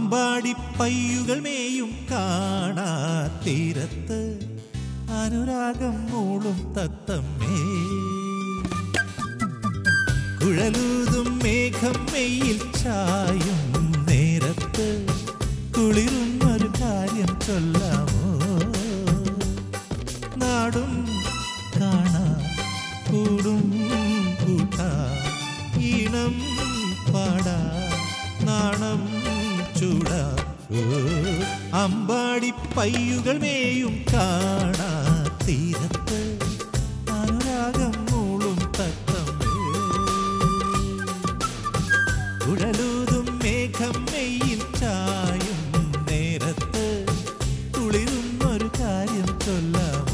അമ്പാടി പയ്യുകൾ മേയും കാണാ തീരത്ത് അനുരാഗം മൂളും തത്തമ്മേ കുഴലൂതും മേഘം മെയ്യിൽ ചായും നേരത്ത് കുളിരുന്നൊരു കാര്യം ചൊല്ലാമോ നാടും കാണാ കൂടും കൂട്ടാ ഈണം പാടാ നാണം ചൂടാ ഓ, അമ്പാടി പയ്യുകൾ മേയും കാണാ തീരത്ത് അനുരാഗം മൂളും തത്തമ്മേ ഉഴലൂതും മേഘം മെയ്യിൽ ചായും നേരത്ത് കുളിരുന്നൊരു കാര്യം ചൊല്ലാമോ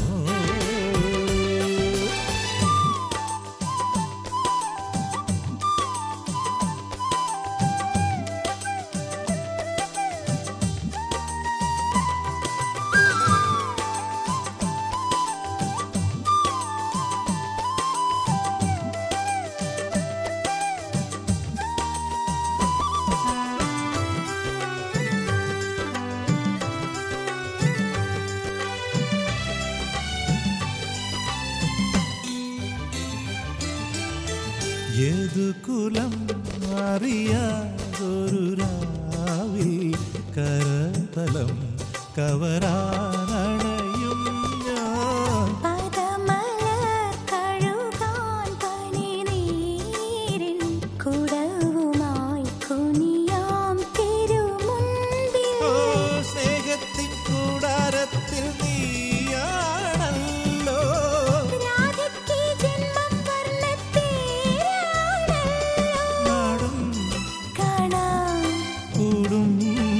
ഏതു കുലം അറിയാതൊരു രാവിൽ കരതലം കവരാനണയും ഞാൻ പദമലർ കഴുകാൻ പനിനീരിൻ കുടവുമായി കുനിയാം തിരുമുൻപിൽ ഓ സ്നേഹത്തിൻ കൂടാരത്തിൽ നീയാണല്ലോ രാധയ്ക്ക് ജന്മം വർണ്ണത്തേരാണല്ലോ നാടും കാണാം കൂടും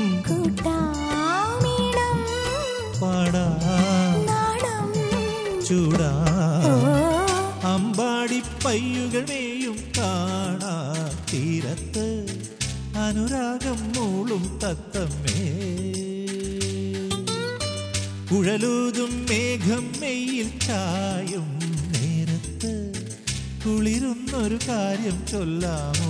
കൂട്ടാമിണം പാടാ നാണം ചൂടാ ഓ അമ്പാടി പയ്യുകൾ മേയും കാണാ തീരത്ത് അനുരാഗം മൂളും തത്തമ്മേ കുഴലൂതും മേഘം മെയ്യിൽ ചായും നേരത്ത് കുളിരുന്നൊരു കാര്യം ചൊല്ലാമോ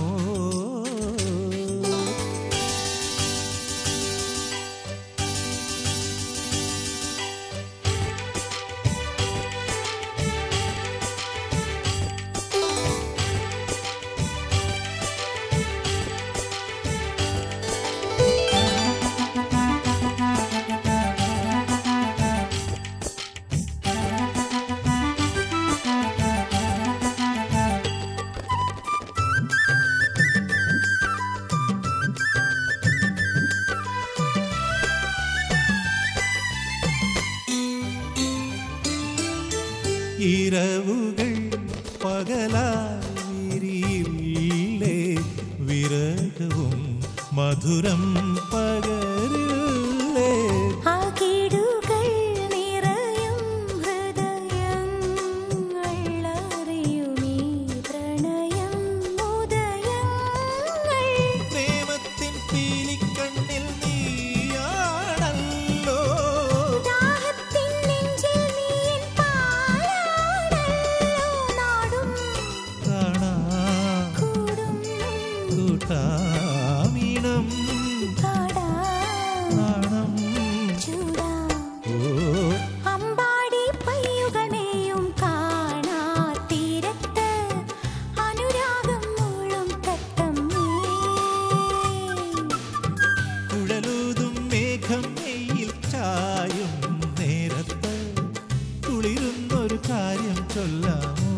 ഇരവുകൾ പകലായിരിയില്ലേ വിരകവും മധുരം പകരില്ലേ ആകിടുകൾ നിറയും ഹൃദയങ്ങൾ അറിയുമീ പ്രണയം ഉദയങ്ങൾ പ്രേമത്തിൻ പീലിക്കണ്ണിൽ നീയാണല്ലോ ദാഹത്തിൻ നെഞ്ചിൽ നീൻ പാലാണല്ലോ നാടും കാണാ കൂടും കൂട്ടാമീണം പാടാം നാണം ചൂടാം ഓ അമ്പാടി പയ്യുകളെയും കാണാ തീരത്ത് അനുരാഗം മൂളും തത്തമ്മേ കുഴലൂതും മേഘം മെയ്യിൽ ചായും നേരത്ത് കുളിരുന്നൊരു കാര്യം ചൊല്ലാമോ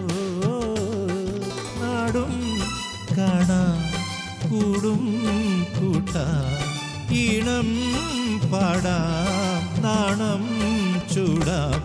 നാടും കാണാ കൂടും കൂട്ടാ ഈണം പാടാം നാണം ചൂടാം